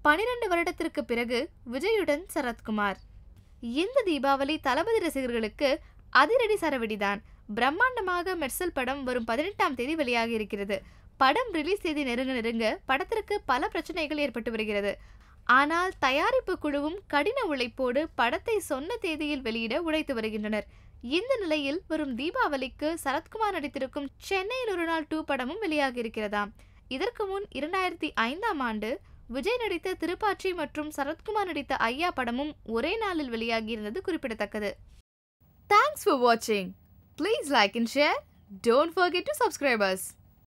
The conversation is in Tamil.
பனிரெண்டு வருடத்திற்கு பிறகு விஜயுடன் சரத்குமார் இந்த தீபாவளி தளபதி ரசிகர்களுக்கு அதிரடி சரவெடிதான் பிரம்மாண்டமாக மெர்சல் படம் வரும் பதினெட்டாம் தேதி வெளியாக இருக்கிறது படம் ரிலீஸ் தேதி நெருங்க நெருங்க படத்திற்கு பல பிரச்சனைகள் ஏற்பட்டு வருகிறது ஆனால் தயாரிப்பு குழுவும் கடின உழைப்போடு படத்தை சொன்ன தேதியில் வெளியிட உழைத்து வருகின்றனர் இந்த நிலையில் வரும் தீபாவளிக்கு சரத்குமார் நடித்திருக்கும் சென்னையில் ஒரு நாள் டூ படமும் வெளியாக இருக்கிறதாம் இதற்கு முன் இரண்டாயிரத்தி ஐந்தாம் ஆண்டு விஜய் நடித்த திருப்பாச்சி மற்றும் சரத்குமார் நடித்த ஐயா படமும் ஒரே நாளில் வெளியாகியிருந்தது குறிப்பிடத்தக்கது தேங்க்ஸ் ஃபார் வாட்சிங் please like and share don't forget to subscribers